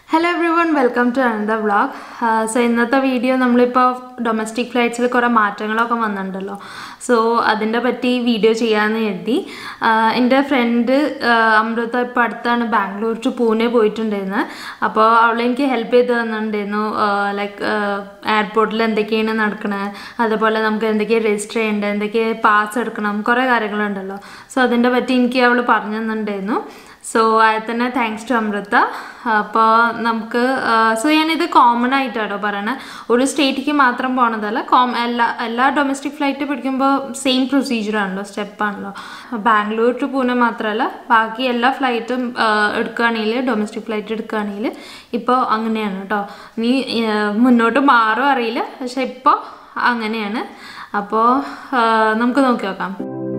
hello everyone welcome to Anantha vlog so ഇന്നത്തെ video നമ്മളിപ്പോൾ domestic ഫ്ലൈറ്റ്സിൽ കുറേ മാറ്റങ്ങളൊക്കെ വന്നിട്ടുണ്ടല്ലോ സോ അതിൻ്റെ പറ്റി വീഡിയോ ചെയ്യാമെന്ന് കരുതി ആഹ് എൻ്റെ ഫ്രണ്ട് അമൃത ഇപ്പോൾ അടുത്താണ് ബാംഗ്ലൂർ ടു പൂനെ പോയിട്ടുണ്ടായിരുന്നത് അപ്പോൾ അവൾ എനിക്ക് ഹെൽപ്പ് ചെയ്ത് തന്നിട്ടുണ്ടായിരുന്നു ലൈക്ക് എയർപോർട്ടിൽ എന്തൊക്കെയാണ് നടക്കണത് അതുപോലെ നമുക്ക് എന്തൊക്കെയാണ് രജിസ്റ്റർ ചെയ്യേണ്ടത് എന്തൊക്കെ പാസ് എടുക്കണം കുറേ കാര്യങ്ങളുണ്ടല്ലോ സോ അതിൻ്റെ പറ്റി എനിക്ക് അവൾ പറഞ്ഞു തന്നിട്ടുണ്ടായിരുന്നു സോ അതിൽ തന്നെ താങ്ക്സ് ടു അമൃത അപ്പോൾ നമുക്ക് സോ ഞാനിത് കോമൺ ആയിട്ടാണോ പറയണത് ഒരു സ്റ്റേറ്റിലേക്ക് മാത്രം പോണതല്ല കോം എല്ലാ എല്ലാ ഡൊമസ്റ്റിക് ഫ്ലൈറ്റ് പിടിക്കുമ്പോൾ സെയിം പ്രൊസീജിയറാണല്ലോ സ്റ്റെപ്പാണല്ലോ ബാംഗ്ലൂർ ടു പൂനെ മാത്രമല്ല ബാക്കി എല്ലാ ഫ്ലൈറ്റും എടുക്കുകയാണെങ്കിൽ ഡൊമസ്റ്റിക് ഫ്ലൈറ്റ് എടുക്കുകയാണെങ്കിൽ ഇപ്പോൾ അങ്ങനെയാണ് കേട്ടോ നീ മുന്നോട്ട് മാറും അറിയില്ല പക്ഷെ ഇപ്പോൾ അങ്ങനെയാണ് അപ്പോൾ നമുക്ക് നോക്കി നോക്കാം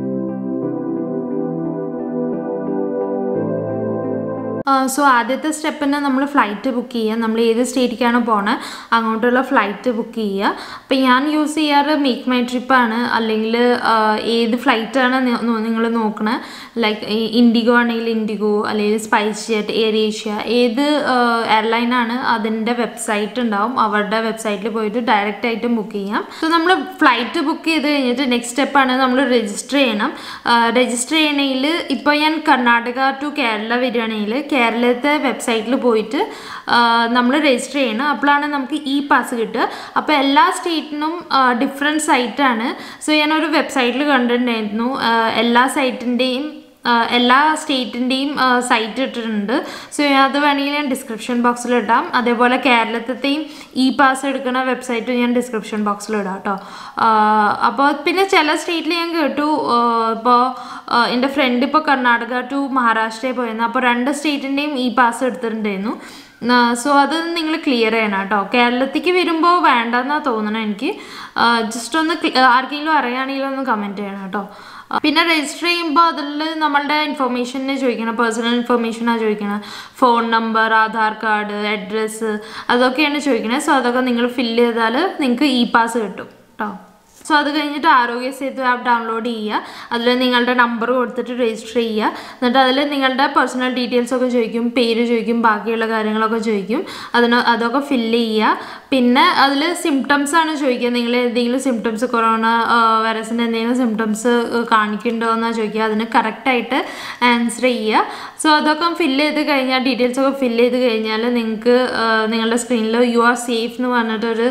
സോ ആദ്യത്തെ സ്റ്റെപ്പിന് നമ്മൾ ഫ്ലൈറ്റ് ബുക്ക് ചെയ്യുക നമ്മൾ ഏത് സ്റ്റേറ്റിലേക്കാണ് പോണത് അങ്ങോട്ടുള്ള ഫ്ലൈറ്റ് ബുക്ക് ചെയ്യുക അപ്പം ഞാൻ യൂസ് ചെയ്യാറ് മേക്ക് മൈ ട്രിപ്പാണ് അല്ലെങ്കിൽ ഏത് ഫ്ലൈറ്റാണ് നിങ്ങൾ നോക്കണത് ലൈക്ക് ഇൻഡിഗോ ആണെങ്കിൽ ഇൻഡിഗോ അല്ലെങ്കിൽ സ്പൈസ് ജെറ്റ് എയർ ഏഷ്യ ഏത് എയർലൈനാണ് അതിൻ്റെ വെബ്സൈറ്റ് ഉണ്ടാവും അവരുടെ വെബ്സൈറ്റിൽ പോയിട്ട് ഡയറക്റ്റ് ആയിട്ടും ബുക്ക് ചെയ്യാം സോ നമ്മൾ ഫ്ലൈറ്റ് ബുക്ക് ചെയ്ത് കഴിഞ്ഞിട്ട് നെക്സ്റ്റ് സ്റ്റെപ്പാണ് നമ്മൾ രജിസ്റ്റർ ചെയ്യണം രജിസ്റ്റർ ചെയ്യണമെങ്കിൽ ഇപ്പോൾ ഞാൻ കർണാടക ടു കേരള വരികയാണെങ്കിൽ കേരളത്തെ വെബ്സൈറ്റിൽ പോയിട്ട് നമ്മൾ രജിസ്റ്റർ ചെയ്യണം അപ്പോഴാണ് നമുക്ക് ഇ പാസ് കിട്ടുക അപ്പോൾ എല്ലാ സ്റ്റേറ്റിനും ഡിഫറെൻറ്റ് സൈറ്റാണ് സോ ഞാനൊരു വെബ്സൈറ്റിൽ കണ്ടിട്ടുണ്ടായിരുന്നു എല്ലാ സൈറ്റിൻ്റെയും എല്ലാ സ്റ്റേറ്റിൻ്റെയും സൈറ്റ് ഇട്ടിട്ടുണ്ട് സോ അത് വേണമെങ്കിൽ ഞാൻ ഡിസ്ക്രിപ്ഷൻ ബോക്സിൽ ഇടാം അതേപോലെ കേരളത്തെയും ഇ പാസ് എടുക്കുന്ന വെബ്സൈറ്റ് ഞാൻ ഡിസ്ക്രിപ്ഷൻ ബോക്സിൽ ഇടാം കേട്ടോ അപ്പോൾ പിന്നെ ചില സ്റ്റേറ്റിൽ ഞാൻ കേട്ടു ഇപ്പോൾ എൻ്റെ ഫ്രണ്ട് ഇപ്പോൾ കർണാടക ടു മഹാരാഷ്ട്രയിൽ പോയിരുന്നു അപ്പോൾ രണ്ട് സ്റ്റേറ്റിൻ്റെയും ഇ പാസ് എടുത്തിട്ടുണ്ടായിരുന്നു സോ അത് നിങ്ങൾ ക്ലിയർ ചെയ്യണം കേട്ടോ കേരളത്തിലേക്ക് വരുമ്പോൾ വേണ്ടെന്നാണ് തോന്നണം എനിക്ക് ജസ്റ്റ് ഒന്ന് ആർക്കെങ്കിലും അറിയുകയാണെങ്കിൽ ഒന്ന് കമൻറ്റ് ചെയ്യണം കേട്ടോ പിന്നെ രജിസ്റ്റർ ചെയ്യുമ്പോൾ അതിൽ നമ്മളുടെ ഇൻഫർമേഷനെ ചോദിക്കണം പേഴ്സണൽ ഇൻഫർമേഷനാണ് ചോദിക്കണം phone number Aadhaar card address അതൊക്കെയാണ് ചോദിക്കണത് സോ അതൊക്കെ നിങ്ങൾ ഫില്ല് ചെയ്താൽ നിങ്ങൾക്ക് ഇ പാസ് കിട്ടും കേട്ടോ സോ അത് കഴിഞ്ഞിട്ട് ആരോഗ്യ സേതു ആപ്പ് ഡൗൺലോഡ് ചെയ്യുക അതിൽ നിങ്ങളുടെ നമ്പർ കൊടുത്തിട്ട് രജിസ്റ്റർ ചെയ്യുക എന്നിട്ട് അതിൽ നിങ്ങളുടെ പേഴ്സണൽ ഡീറ്റെയിൽസ് ഒക്കെ ചോദിക്കും പേര് ചോദിക്കും ബാക്കിയുള്ള കാര്യങ്ങളൊക്കെ ചോദിക്കും അതിന് അതൊക്കെ ഫില്ല് ചെയ്യുക പിന്നെ അതിൽ സിംറ്റംസ് ആണ് ചോദിക്കുക നിങ്ങൾ എന്തെങ്കിലും സിംറ്റംസ് കൊറോണ വൈറസിൻ്റെ എന്തെങ്കിലും സിംറ്റംസ് കാണിക്കുന്നുണ്ടോ എന്നാണ് ചോദിക്കുക അതിന് കറക്റ്റായിട്ട് ആൻസർ ചെയ്യുക സോ അതൊക്കെ ഫില്ല് ചെയ്ത് കഴിഞ്ഞാൽ ഡീറ്റെയിൽസ് ഒക്കെ ഫില്ല് ചെയ്ത് കഴിഞ്ഞാൽ നിങ്ങൾക്ക് നിങ്ങളുടെ സ്ക്രീനിൽ യു ആർ സേഫ് എന്ന് പറഞ്ഞിട്ടൊരു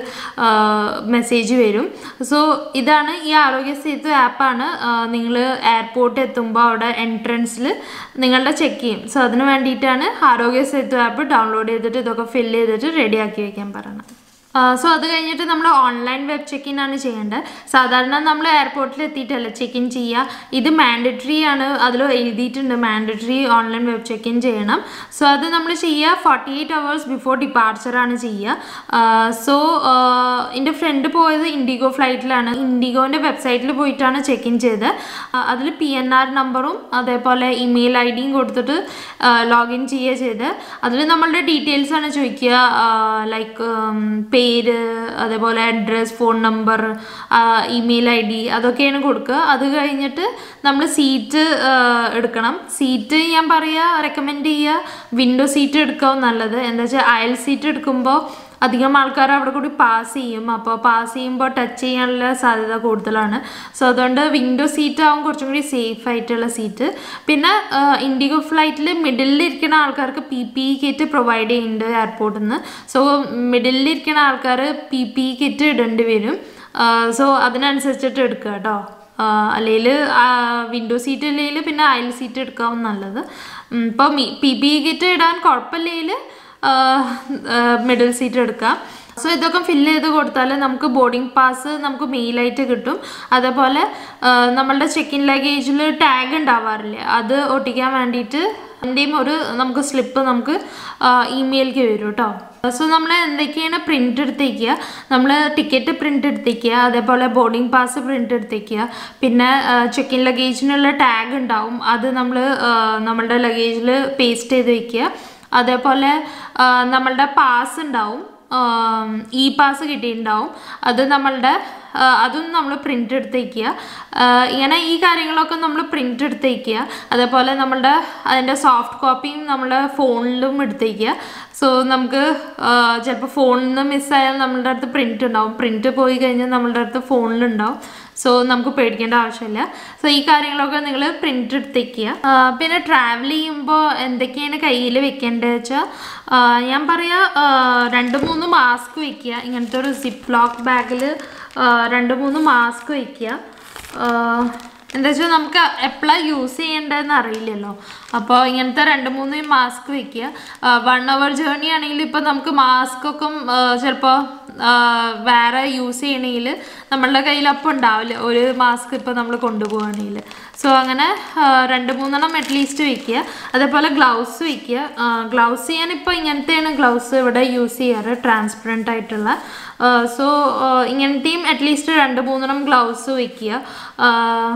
മെസ്സേജ് വരും സോ ഇതാണ് ഈ ആരോഗ്യ സേതു ആപ്പാണ് നിങ്ങൾ എയർപോർട്ട് എത്തുമ്പോൾ അവിടെ എൻട്രൻസിൽ നിങ്ങളുടെ ചെക്ക് ചെയ്യും സോ അതിന് വേണ്ടിയിട്ടാണ് ആരോഗ്യ സേതു ആപ്പ് ഡൗൺലോഡ് ചെയ്തിട്ട് ഇതൊക്കെ ഫില്ല് ചെയ്തിട്ട് റെഡിയാക്കി വയ്ക്കാൻ പറയുന്നത് സോ അത് കഴിഞ്ഞിട്ട് നമ്മൾ ഓൺലൈൻ വെബ് ചെക്ക് ഇൻ ആണ് ചെയ്യേണ്ടത് സാധാരണ നമ്മൾ എയർപോർട്ടിൽ എത്തിയിട്ടല്ല ചെക്ക് ഇൻ ചെയ്യുക ഇത് മാൻഡറ്ററി ആണ് അതിൽ എഴുതിയിട്ടുണ്ട് mandatory online web check in ചെയ്യണം സോ അത് നമ്മൾ ചെയ്യുക ഫോർട്ടി എയ്റ്റ് അവേഴ്സ് ബിഫോർ ഡിപ്പാർച്ചറാണ് ചെയ്യുക സോ എൻ്റെ ഫ്രണ്ട് പോയത് ഇൻഡിഗോ ഫ്ലൈറ്റിലാണ് ഇൻഡിഗോൻ്റെ വെബ്സൈറ്റിൽ പോയിട്ടാണ് ചെക്ക് ഇൻ ചെയ്തത് അതിൽ പി എൻ ആർ നമ്പറും അതേപോലെ ഇമെയിൽ ഐ ഡിയും കൊടുത്തിട്ട് ലോഗിൻ ചെയ്യുക ചെയ്ത് അതിൽ നമ്മളുടെ ഡീറ്റെയിൽസ് ആണ് ചോദിക്കുക ലൈക്ക് പേര് അതേപോലെ address phone number email I D അതൊക്കെയാണ് കൊടുക്കുക അത് കഴിഞ്ഞിട്ട് നമ്മൾ സീറ്റ് എടുക്കണം സീറ്റ് ഞാൻ പറയുക റെക്കമെൻഡ് ചെയ്യുക വിൻഡോ സീറ്റ് എടുക്കാവും നല്ലത് എന്താ വെച്ചാൽ അയൽ സീറ്റ് എടുക്കുമ്പോൾ അധികം ആൾക്കാർ അവിടെ കൂടി പാസ് ചെയ്യും അപ്പോൾ പാസ് ചെയ്യുമ്പോൾ ടച്ച് ചെയ്യാനുള്ള സാധ്യത കൂടുതലാണ് സോ അതുകൊണ്ട് വിൻഡോ സീറ്റ് ആവും കുറച്ചും കൂടി സേഫ് ആയിട്ടുള്ള സീറ്റ് പിന്നെ ഇൻഡിഗോ ഫ്ലൈറ്റിൽ മിഡിലിൽ ഇരിക്കുന്ന ആൾക്കാർക്ക് P P E kit provide ചെയ്യുന്നുണ്ട് എയർപോർട്ടിൽ നിന്ന് സോ മിഡിലിൽ ഇരിക്കുന്ന ആൾക്കാർ പി പി ഇ കിറ്റ് ഇടേണ്ടി വരും സോ അതിനനുസരിച്ചിട്ട് എടുക്കുക കേട്ടോ അല്ലെങ്കിൽ വിൻഡോ സീറ്റ് ഇല്ലെങ്കിൽ പിന്നെ അയൽ സീറ്റ് എടുക്കാവും നല്ലത് ഇപ്പോൾ പി പി ഇ കിറ്റ് ഇടാൻ കുഴപ്പമില്ലെങ്കിൽ മിഡിൽ സീറ്റ് എടുക്കാം സോ ഇതൊക്കെ ഫില്ല് ചെയ്ത് കൊടുത്താൽ നമുക്ക് ബോർഡിംഗ് പാസ് നമുക്ക് മെയിലായിട്ട് കിട്ടും അതേപോലെ നമ്മളുടെ ചെക്ക് ഇൻ ലഗേജിൽ ടാഗ് ഉണ്ടാവാറില്ലേ അത് ഒട്ടിക്കാൻ വേണ്ടിയിട്ട് അതിൻ്റെയും ഒരു നമുക്ക് സ്ലിപ്പ് നമുക്ക് ഇമെയിലേക്ക് വരും കേട്ടോ സോ നമ്മൾ എന്തൊക്കെയാണ് പ്രിൻ്റ് എടുത്തേക്കുക നമ്മൾ ടിക്കറ്റ് പ്രിൻ്റ് എടുത്തേക്കുക അതേപോലെ ബോർഡിംഗ് പാസ് പ്രിൻ്റ് എടുത്തേക്കുക പിന്നെ ചെക്ക് ഇൻ ലഗേജിനുള്ള ടാഗ് ഉണ്ടാവും അത് നമ്മൾ നമ്മളുടെ ലഗേജിൽ പേസ്റ്റ് ചെയ്ത് വയ്ക്കുക അതേപോലെ നമ്മളുടെ പാസ് ഉണ്ടാവും ഇ പാസ് കിട്ടിയിട്ടുണ്ടാവും അത് നമ്മളുടെ ആ, അതും നമ്മൾ പ്രിൻ്റ് എടുത്തേക്കുക ഇങ്ങനെ ഈ കാര്യങ്ങളൊക്കെ നമ്മൾ പ്രിൻ്റ് എടുത്തേക്കുക അതേപോലെ നമ്മളുടെ അതിൻ്റെ സോഫ്റ്റ് കോപ്പിയും നമ്മുടെ ഫോണിലും എടുത്തേക്കുക സോ നമുക്ക് ചിലപ്പോൾ ഫോണിൽ നിന്ന് മിസ്സായാൽ നമ്മളുടെ അടുത്ത് പ്രിൻ്റ് ഉണ്ടാവും പ്രിൻ്റ് പോയി കഴിഞ്ഞാൽ നമ്മളുടെ അടുത്ത് ഫോണിലുണ്ടാവും സോ നമുക്ക് പേടിക്കേണ്ട ആവശ്യമില്ല സോ ഈ കാര്യങ്ങളൊക്കെ നിങ്ങൾ പ്രിൻ്റ് എടുത്തേക്കുക ആ, പിന്നെ ട്രാവൽ ചെയ്യുമ്പോൾ എന്തൊക്കെയാണ് കയ്യിൽ വെക്കേണ്ടത് വെച്ചാൽ ഞാൻ പറയാ ആ, രണ്ട് മൂന്ന് മാസ്ക് വെക്കുക ഇങ്ങനത്തെ ഒരു സിപ്പ് ലോക്ക് ബാഗിൽ രണ്ട് മൂന്ന് മാസ്ക് വെക്കുക എന്താ വെച്ചാൽ നമുക്ക് എപ്പോഴാണ് യൂസ് ചെയ്യേണ്ടതെന്ന് അറിയില്ലല്ലോ അപ്പോൾ ഇങ്ങനത്തെ രണ്ട് മൂന്ന് മാസ്ക് വെക്കുക വൺ അവർ ജേർണി ആണെങ്കിൽ ഇപ്പോൾ നമുക്ക് മാസ്ക് ഒക്കെ ചിലപ്പോൾ വേറെ യൂസ് ചെയ്യണമെങ്കിൽ നമ്മളുടെ കയ്യിൽ അപ്പോൾ ഉണ്ടാവില്ല ഒരു മാസ്ക് ഇപ്പോൾ നമ്മൾ കൊണ്ടുപോവുകയാണെങ്കിൽ സോ അങ്ങനെ ആ, രണ്ട് മൂന്നെണ്ണം അറ്റ്ലീസ്റ്റ് വെക്കുക അതേപോലെ ഗ്ലൗസ് വെക്കുക ഗ്ലൗസ് ചെയ്യാൻ ഇപ്പോൾ ഇങ്ങനത്തെയാണ് ഗ്ലൗസ് ഇവിടെ യൂസ് ചെയ്യാറ് ട്രാൻസ്പെറൻ്റ് ആയിട്ടുള്ള സോ ഇങ്ങനത്തെയും അറ്റ്ലീസ്റ്റ് രണ്ട് മൂന്നെണ്ണം ഗ്ലൗസ് വെക്കുക ആ,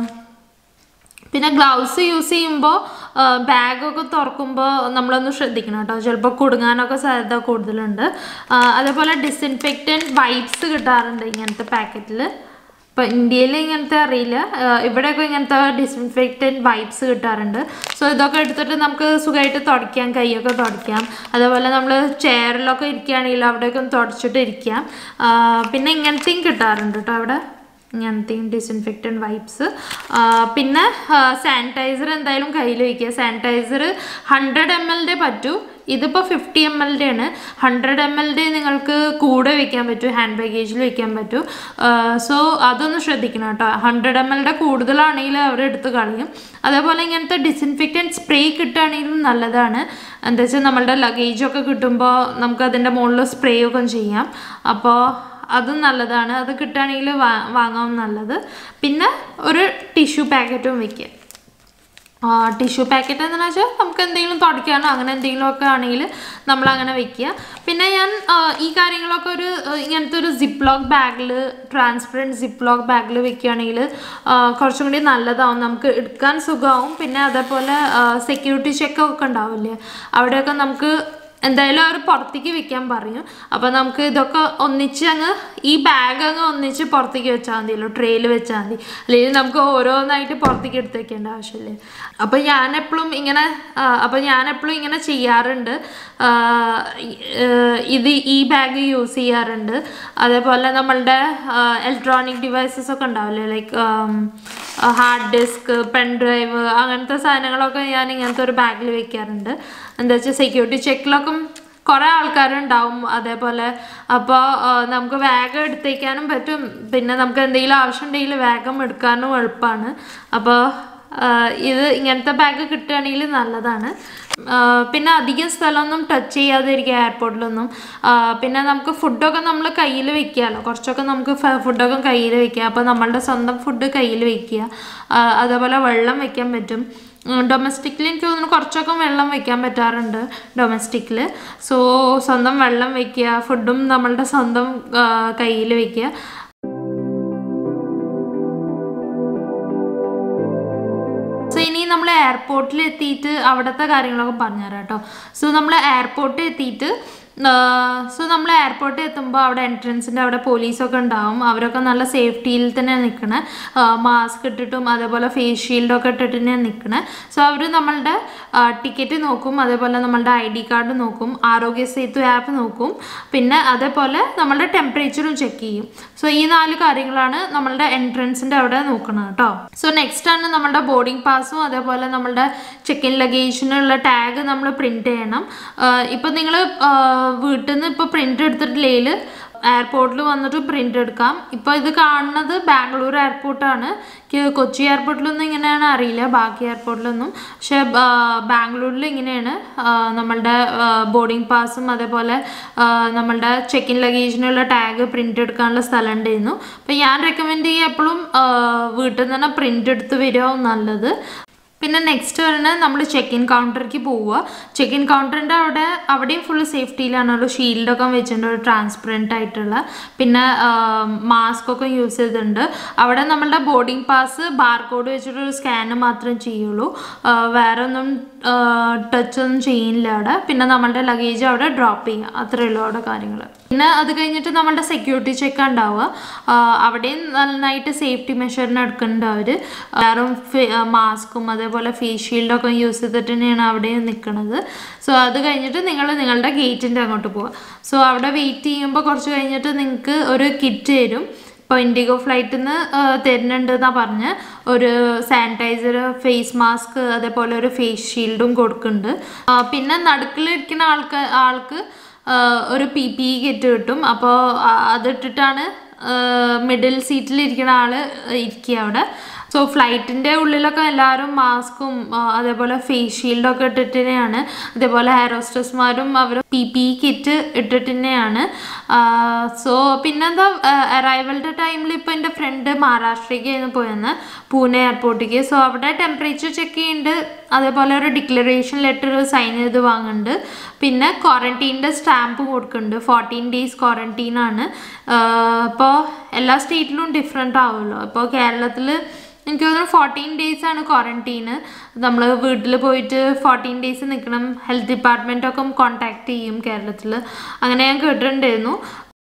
പിന്നെ ഗ്ലൗസ് യൂസ് ചെയ്യുമ്പോൾ ബാഗൊക്കെ തുറക്കുമ്പോൾ നമ്മളൊന്ന് ശ്രദ്ധിക്കണം കേട്ടോ ചിലപ്പോൾ കുടുങ്ങാനൊക്കെ സാധ്യത കൂടുതലുണ്ട് ആ, അതേപോലെ ഡിസിൻഫെക്റ്റൻറ്റ് വൈപ്സ് കിട്ടാറുണ്ട് ഇങ്ങനത്തെ പാക്കറ്റിൽ ഇപ്പം ഇന്ത്യയിൽ ഇങ്ങനത്തെ അറിയില്ല ആ, ഇവിടെയൊക്കെ ഇങ്ങനത്തെ ഡിസിൻഫെക്റ്റൻറ്റ് വൈപ്സ് കിട്ടാറുണ്ട് സോ ഇതൊക്കെ എടുത്തിട്ട് നമുക്ക് സുഖമായിട്ട് തുടയ്ക്കാം കൈയൊക്കെ തുടയ്ക്കാം അതേപോലെ നമ്മൾ ചെയറിലൊക്കെ ഇരിക്കുകയാണെങ്കിൽ അവിടെയൊക്കെ ഒന്ന് തുടച്ചിട്ട് ഇരിക്കാം ആ, പിന്നെ ഇങ്ങനത്തെയും കിട്ടാറുണ്ട് കേട്ടോ അവിടെ ഇങ്ങനത്തെയും ഡിസിൻഫെക്റ്റൻറ്റ് വൈപ്സ് പിന്നെ സാനിറ്റൈസർ എന്തായാലും കയ്യിൽ വയ്ക്കുക സാനിറ്റൈസർ ഹൺഡ്രഡ് എം എല്ലിൻ്റെ പറ്റൂ ഇതിപ്പോൾ ഫിഫ്റ്റി എം എല്ലിൻ്റെ ആണ് ഹൺഡ്രഡ് എം എല്ലിൻ്റെ നിങ്ങൾക്ക് കൂടെ വെക്കാൻ പറ്റും ഹാൻഡ് ബാഗേജിൽ വെക്കാൻ പറ്റും സോ അതൊന്ന് ശ്രദ്ധിക്കണം കേട്ടോ ഹൺഡ്രഡ് എം എല്ലിൻ്റെ കൂടുതലാണെങ്കിൽ അവർ എടുത്ത് കളയും അതേപോലെ ഇങ്ങനത്തെ ഡിസിൻഫെക്റ്റൻറ്റ് സ്പ്രേ കിട്ടുകയാണെങ്കിലും നല്ലതാണ് എന്താ വെച്ചാൽ നമ്മളുടെ ലഗേജൊക്കെ കിട്ടുമ്പോൾ നമുക്ക് അതിൻ്റെ മുകളിൽ സ്പ്രേ ഒക്കെ ചെയ്യാം അപ്പോൾ അതും നല്ലതാണ് അത് കിട്ടുകയാണെങ്കിൽ വാ വാങ്ങാൻ നല്ലത് പിന്നെ ഒരു ടിഷ്യൂ പാക്കറ്റും വെക്കുക ടിഷ്യൂ പാക്കറ്റ് എന്ന് വെച്ചാൽ നമുക്ക് എന്തെങ്കിലും തുടയ്ക്കാനോ അങ്ങനെ എന്തെങ്കിലുമൊക്കെ ആണെങ്കിൽ നമ്മൾ അങ്ങനെ വെക്കുക പിന്നെ ഞാൻ ആ, ഈ കാര്യങ്ങളൊക്കെ ഒരു ആ, ഇങ്ങനത്തെ ഒരു സിപ്പ് ലോക്ക് ബാഗിൽ ട്രാൻസ്പെറൻറ്റ് സിപ്പ് ലോക്ക് ബാഗിൽ വെക്കുകയാണെങ്കിൽ കുറച്ചും കൂടി നല്ലതാവും നമുക്ക് എടുക്കാൻ സുഖമാവും പിന്നെ അതേപോലെ സെക്യൂരിറ്റി ചെക്കൊക്കെ ഉണ്ടാവില്ലേ അവിടെയൊക്കെ നമുക്ക് എന്തായാലും അവർ പുറത്തേക്ക് വെക്കാൻ പറയും അപ്പോൾ നമുക്ക് ഇതൊക്കെ ഒന്നിച്ച് അങ്ങ് ഈ ബാഗ് അങ്ങ് ഒന്നിച്ച് പുറത്തേക്ക് വെച്ചാൽ മതിയല്ലോ ട്രെയിൽ വെച്ചാൽ മതി അല്ലെങ്കിൽ നമുക്ക് ഓരോന്നായിട്ട് പുറത്തേക്ക് എടുത്ത് വെക്കേണ്ട ആവശ്യമില്ല അപ്പോൾ ഞാൻ എപ്പോഴും ഇങ്ങനെ അപ്പോൾ ഞാൻ എപ്പോഴും ഇങ്ങനെ ചെയ്യാറുണ്ട് ആ, ഈ- ഏഹ് ഇത് ഈ ബാഗ് യൂസ് ചെയ്യാറുണ്ട് അതേപോലെ നമ്മളുടെ ഇലക്ട്രോണിക് ഡിവൈസസ് ഒക്കെ ഉണ്ടാവില്ലേ like hard disk pen drive അങ്ങനത്തെ സാധനങ്ങളൊക്കെ ഞാൻ ഇങ്ങനത്തെ ഒരു ബാഗിൽ വെക്കാറുണ്ട് എന്താ വെച്ചാൽ സെക്യൂരിറ്റി ചെക്കിലൊക്കെ കുറേ ആൾക്കാരുണ്ടാവും അതേപോലെ അപ്പോൾ നമുക്ക് വേഗം എടുത്തേക്കാനും പറ്റും പിന്നെ നമുക്ക് എന്തെങ്കിലും ആവശ്യം ഉണ്ടെങ്കിൽ വേഗം എടുക്കാനും എളുപ്പമാണ് അപ്പോൾ ഇത് ഇങ്ങനത്തെ ബാഗ് കിട്ടുകയാണെങ്കിൽ നല്ലതാണ് ആ, പിന്നെ അധികം സ്ഥലമൊന്നും ടച്ച് ചെയ്യാതിരിക്കുക എയർപോർട്ടിലൊന്നും ആ, പിന്നെ നമുക്ക് ഫുഡൊക്കെ നമ്മൾ കയ്യിൽ വെക്കാമല്ലോ കുറച്ചൊക്കെ നമുക്ക് ഫ- ഫുഡൊക്കെ കയ്യിൽ വെക്കുക അപ്പോൾ നമ്മളുടെ സ്വന്തം ഫുഡ് കയ്യിൽ വെക്കുക ആ, അതേപോലെ വെള്ളം വെക്കാൻ പറ്റും ഡൊമസ്റ്റിക്കിൽ എനിക്ക് തോന്നുന്നു കുറച്ചൊക്കെ വെള്ളം വെക്കാൻ പറ്റാറുണ്ട് ഡൊമസ്റ്റിക്കിൽ സോ സ്വന്തം വെള്ളം വെക്കുക ഫുഡും നമ്മളുടെ സ്വന്തം കയ്യിൽ വെക്കുക സോ ഇനി നമ്മൾ എയർപോർട്ടിൽ എത്തിയിട്ട് അവിടുത്തെ കാര്യങ്ങളൊക്കെ പറഞ്ഞുതരാം കേട്ടോ സോ നമ്മൾ എയർപോർട്ടിൽ എത്തിയിട്ട് സോ നമ്മൾ എയർപോർട്ടിൽ എത്തുമ്പോൾ അവിടെ എൻട്രൻസിൻ്റെ അവിടെ പോലീസൊക്കെ ഉണ്ടാവും അവരൊക്കെ നല്ല സേഫ്റ്റിയിൽ തന്നെ നിൽക്കണേ മാസ്ക് ഇട്ടിട്ടും അതേപോലെ ഫേസ് ഷീൽഡൊക്കെ ഇട്ടിട്ട് തന്നെ നിൽക്കണേ സോ അവർ നമ്മളുടെ ടിക്കറ്റ് നോക്കും അതേപോലെ നമ്മളുടെ ഐ ഡി കാർഡ് നോക്കും ആരോഗ്യ സേതു ആപ്പ് നോക്കും പിന്നെ അതേപോലെ നമ്മളുടെ ടെമ്പറേച്ചറും ചെക്ക് ചെയ്യും സോ ഈ നാല് കാര്യങ്ങളാണ് നമ്മളുടെ എൻട്രൻസിൻ്റെ അവിടെ നോക്കണം കേട്ടോ സോ നെക്സ്റ്റ് ആണ് നമ്മളുടെ ബോർഡിംഗ് പാസും അതേപോലെ നമ്മളുടെ ചെക്ക് ഇൻ ലഗേജിനുള്ള ടാഗ് നമ്മൾ പ്രിൻറ്റ് ചെയ്യണം ഇപ്പം നിങ്ങൾ വീട്ടിൽ നിന്ന് ഇപ്പോൾ പ്രിൻ്റ് എടുത്തിട്ടില്ലെങ്കിൽ എയർപോർട്ടിൽ വന്നിട്ട് പ്രിൻ്റ് എടുക്കാം ഇപ്പോൾ ഇത് കാണുന്നത് ബാംഗ്ലൂർ എയർപോർട്ടാണ് എനിക്ക് കൊച്ചി എയർപോർട്ടിലൊന്നും ഇങ്ങനെയാണ് അറിയില്ല ബാക്കി എയർപോർട്ടിലൊന്നും പക്ഷേ ആ, ബാംഗ്ലൂരിൽ ഇങ്ങനെയാണ് ആ, നമ്മളുടെ ബോർഡിംഗ് പാസും അതേപോലെ ആ, നമ്മളുടെ ചെക്ക് ഇൻ ലഗേജിനുള്ള ടാഗ് പ്രിൻ്റ് എടുക്കാനുള്ള സ്ഥലം ഉണ്ടായിരുന്നു അപ്പോൾ ഞാൻ റെക്കമെൻഡ് ചെയ്യുക എപ്പോഴും വീട്ടിൽ നിന്ന് തന്നെ പ്രിൻ്റ് എടുത്ത് വരിക നല്ലത് പിന്നെ നെക്സ്റ്റ് വരുന്നത് നമ്മൾ ചെക്ക് ഇൻ കൗണ്ടറിലേക്ക് പോവുക ചെക്ക് ഇൻ കൗണ്ടറിൻ്റെ അവിടെ അവിടെയും ഫുള്ള് സേഫ്റ്റിയിലാണ് ഒരു ഷീൽഡൊക്കെ വെച്ചിട്ടുണ്ട് ഒരു ട്രാൻസ്പെറൻ്റ് ആയിട്ടുള്ള പിന്നെ മാസ്ക് ഒക്കെ യൂസ് ചെയ്തിട്ടുണ്ട് അവിടെ നമ്മളുടെ ബോർഡിംഗ് പാസ് ബാർകോഡ് വെച്ചിട്ടൊരു സ്കാന് മാത്രം ചെയ്യുള്ളൂ ആ, വേറെ ഒന്നും ടച്ച് ഒന്നും ചെയ്യില്ല അവിടെ പിന്നെ നമ്മളുടെ ലഗേജ് അവിടെ ഡ്രോപ്പ് ചെയ്യുക അത്രയേ ഉള്ളൂ അവിടെ കാര്യങ്ങൾ പിന്നെ അത് കഴിഞ്ഞിട്ട് നമ്മളുടെ സെക്യൂരിറ്റി ചെക്ക് ഉണ്ടാവുക ആ, അവിടെയും നന്നായിട്ട് സേഫ്റ്റി മെഷറിന് എടുക്കുന്നുണ്ട് അവർ എല്ലാവരും മാസ്കും അതേപോലെ ഫേസ് ഷീൽഡൊക്കെ യൂസ് ചെയ്തിട്ട് തന്നെയാണ് അവിടെ നിൽക്കുന്നത് സോ അത് കഴിഞ്ഞിട്ട് നിങ്ങൾ നിങ്ങളുടെ ഗേറ്റിൻ്റെ അങ്ങോട്ട് പോവുക സോ അവിടെ വെയിറ്റ് ചെയ്യുമ്പോൾ കുറച്ച് കഴിഞ്ഞിട്ട് നിങ്ങൾക്ക് ഒരു കിറ്റ് തരും ഇപ്പോൾ ഇൻഡിഗോ ഫ്ലൈറ്റിൽ നിന്ന് തരുന്നുണ്ട് എന്നാണ് പറഞ്ഞ് ഒരു സാനിറ്റൈസർ ഫേസ് മാസ്ക് അതേപോലെ ഒരു ഫേസ് ഷീൽഡും കൊടുക്കുന്നുണ്ട് ആ, പിന്നെ നടുക്കിലിരിക്കുന്ന ആൾക്ക് ആൾക്ക് ആ, ഒരു പി പി ഇ കിറ്റ് കിട്ടും അപ്പോൾ അതിട്ടിട്ടാണ് മിഡിൽ സീറ്റിലിരിക്കുന്ന ആൾ ഇരിക്കുക അവിടെ സോ ഫ്ലൈറ്റിൻ്റെ ഉള്ളിലൊക്കെ എല്ലാവരും മാസ്കും അതേപോലെ ഫേസ് ഷീൽഡൊക്കെ ഇട്ടിട്ട് തന്നെയാണ് അതേപോലെ ഹെയർ ഹോസ്റ്റസ്മാരും അവർ പി പി കിറ്റ് ഇട്ടിട്ട് തന്നെയാണ് സോ പിന്നെന്താ അറൈവലിൻ്റെ ടൈമിൽ ഇപ്പോൾ എൻ്റെ ഫ്രണ്ട് മഹാരാഷ്ട്രയ്ക്കായിരുന്നു പോയെന്ന് പൂനെ എയർപോർട്ടിലേക്ക് സോ അവിടെ ടെമ്പറേച്ചർ ചെക്ക് ചെയ്യുന്നുണ്ട് അതേപോലെ ഒരു ഡിക്ലറേഷൻ ലെറ്റർ സൈൻ ചെയ്ത് വാങ്ങുന്നുണ്ട് പിന്നെ ക്വാറന്റീൻ്റെ സ്റ്റാമ്പ് കൊടുക്കുന്നുണ്ട് ഫോർട്ടീൻ ഡേയ്സ് ക്വാറന്റീനാണ് ഇപ്പോൾ എല്ലാ സ്റ്റേറ്റിലും ഡിഫറെൻ്റ് ആവുമല്ലോ ഇപ്പോൾ കേരളത്തിൽ എനിക്ക് തോന്നുന്നു ഫോർട്ടീൻ ഡേയ്സ് ആണ് ക്വാറന്റീന് നമ്മൾ വീട്ടിൽ പോയിട്ട് ഫോർട്ടീൻ ഡേയ്സ് നിൽക്കണം ഹെൽത്ത് ഡിപ്പാർട്ട്മെൻറ്റൊക്കെ കോണ്ടാക്ട് ചെയ്യും കേരളത്തിൽ അങ്ങനെ ഞാൻ കേട്ടിട്ടുണ്ടായിരുന്നു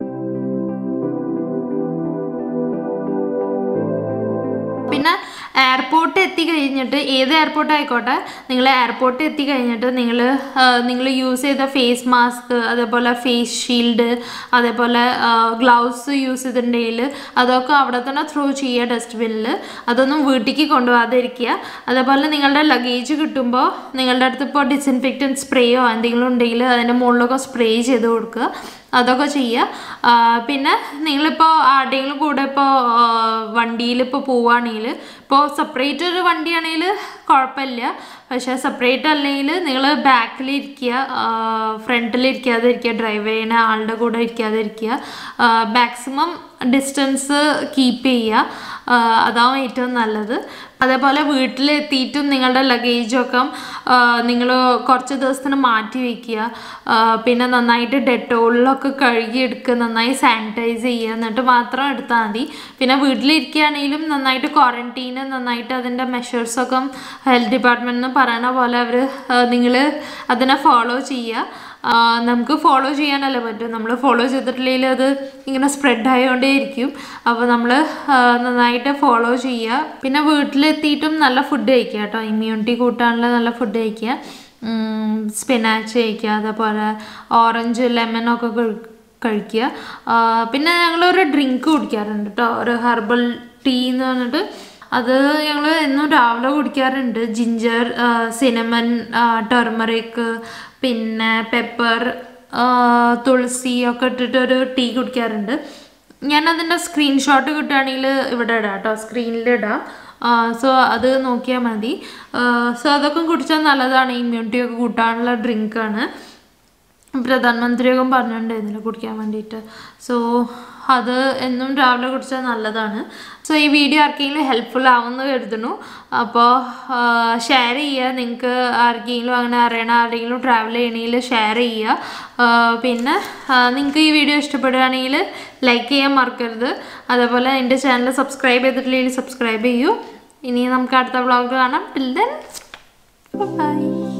പിന്നെ എയർപോർട്ട് എത്തി കഴിഞ്ഞിട്ട് ഏത് എയർപോർട്ട് ആയിക്കോട്ടെ നിങ്ങൾ എയർപോർട്ട് എത്തി കഴിഞ്ഞിട്ട് നിങ്ങൾ നിങ്ങൾ യൂസ് ചെയ്ത ഫേസ് മാസ്ക് അതേപോലെ ഫേസ് ഷീൽഡ് അതേപോലെ ഗ്ലൗസ് യൂസ് ചെയ്തിട്ടുണ്ടെങ്കിൽ അതൊക്കെ അവിടെ തന്നെ ത്രോ ചെയ്യുക ഡസ്റ്റ്ബിന്നിൽ അതൊന്നും വീട്ടിലേക്ക് കൊണ്ടുപോകാതിരിക്കുക അതേപോലെ നിങ്ങളുടെ ലഗേജ് കിട്ടുമ്പോൾ നിങ്ങളുടെ അടുത്ത് ഇപ്പോൾ ഡിസിൻഫെക്റ്റൻ സ്പ്രേയോ എന്തെങ്കിലും ഉണ്ടെങ്കിൽ അതിൻ്റെ മുകളിലൊക്കെ സ്പ്രേ ചെയ്ത് കൊടുക്കുക അതൊക്കെ ചെയ്യുക ആ, പിന്നെ നിങ്ങളിപ്പോൾ ആരുടെയെങ്കിലും കൂടെ ഇപ്പോൾ വണ്ടിയിൽ ഇപ്പോൾ പോവുകയാണെങ്കിൽ ഇപ്പോൾ സെപ്പറേറ്റ് ഒരു വണ്ടിയാണെങ്കിൽ കുഴപ്പമില്ല പക്ഷേ സെപ്പറേറ്റ് അല്ലെങ്കിൽ നിങ്ങൾ ബാക്കിലിരിക്കുക ഫ്രണ്ടിലിരിക്കാതെ ഇരിക്കുക ഡ്രൈവ് ചെയ്യുന്ന ആളുടെ കൂടെ ഇരിക്കാതെ ഇരിക്കുക മാക്സിമം ഡിസ്റ്റൻസ് കീപ്പ് ചെയ്യുക ആ, അതാവും ഏറ്റവും നല്ലത് അതേപോലെ വീട്ടിലെത്തിയിട്ടും നിങ്ങളുടെ ലഗേജൊക്കെ നിങ്ങൾ കുറച്ച് ദിവസത്തിന് മാറ്റി വയ്ക്കുക ആ, പിന്നെ നന്നായിട്ട് ഡെറ്റോളിലൊക്കെ കഴുകിയെടുക്കുക നന്നായി സാനിറ്റൈസ് ചെയ്യുക എന്നിട്ട് മാത്രം എടുത്താൽ മതി പിന്നെ വീട്ടിലിരിക്കുകയാണെങ്കിലും നന്നായിട്ട് ക്വാറന്റീന് നന്നായിട്ട് അതിൻ്റെ മെഷേഴ്സൊക്കെ ഹെൽത്ത് ഡിപ്പാർട്ട്മെൻറ്റിൽ നിന്ന് പറയണ പോലെ അവർ നിങ്ങൾ അതിനെ ഫോളോ ചെയ്യുക ആ, നമുക്ക് ഫോളോ ചെയ്യാനല്ലേ പറ്റും നമ്മൾ ഫോളോ ചെയ്തിട്ടില്ലെങ്കിൽ അത് ഇങ്ങനെ സ്പ്രെഡ് ആയതുകൊണ്ടേ ഇരിക്കും അപ്പോൾ നമ്മൾ നന്നായിട്ട് ഫോളോ ചെയ്യുക പിന്നെ വീട്ടിലെത്തിയിട്ടും നല്ല ഫുഡ് കഴിക്കുക കേട്ടോ ഇമ്മ്യൂണിറ്റി കൂട്ടാനുള്ള നല്ല ഫുഡ് കഴിക്കുക സ്പിനാച്ച് കഴിക്കുക അതേപോലെ ഓറഞ്ച് ലെമണൊക്കെ കഴിക്കുക ആ, പിന്നെ ഞങ്ങളൊരു ഡ്രിങ്ക് കുടിക്കാറുണ്ട് കേട്ടോ ഒരു ഹെർബൽ ടീ എന്ന് പറഞ്ഞിട്ട് അത് ഞങ്ങൾ എന്നും രാവിലെ കുടിക്കാറുണ്ട് ജിഞ്ചർ സിനമൺ ടെർമറിക് പിന്നെ പെപ്പർ തുളസി ഒക്കെ ഇട്ടിട്ട് ഒരു ടീ കുടിക്കാറുണ്ട് ഞാൻ അതിൻ്റെ സ്ക്രീൻഷോട്ട് കിട്ടുകയാണെങ്കിൽ ഇവിടെ ഇടാം കേട്ടോ സ്ക്രീനിൽ ഇടാം സോ അത് നോക്കിയാൽ മതി സോ അതൊക്കെ കുടിച്ചാൽ നല്ലതാണ് ഇമ്മ്യൂണിറ്റി ഒക്കെ കൂട്ടാനുള്ള ഡ്രിങ്കാണ് പ്രധാനമന്ത്രിയൊക്കെ പറഞ്ഞിട്ടുണ്ടായിരുന്നില്ല കുടിക്കാൻ വേണ്ടിയിട്ട് സോ അത് എന്നും രാവിലെ കുടിച്ചാൽ നല്ലതാണ് സോ ഈ വീഡിയോ ആർക്കെങ്കിലും ഹെൽപ്ഫുൾ ആവുമെന്ന് കരുതുന്നു അപ്പോൾ ഷെയർ ചെയ്യുക നിങ്ങൾക്ക് ആർക്കെങ്കിലും അങ്ങനെ അറിയണ ആരെങ്കിലും ട്രാവൽ ചെയ്യണമെങ്കിൽ ഷെയർ ചെയ്യുക ആ, പിന്നെ നിങ്ങൾക്ക് ഈ വീഡിയോ ഇഷ്ടപ്പെടുകയാണെങ്കിൽ ലൈക്ക് ചെയ്യാൻ മറക്കരുത് അതേപോലെ എൻ്റെ ചാനൽ സബ്സ്ക്രൈബ് ചെയ്തിട്ടില്ലെങ്കിൽ സബ്സ്ക്രൈബ് ചെയ്യൂ ഇനി നമുക്ക് അടുത്ത വ്ളോഗ് കാണാം ടിൽ ദെൻ ബൈ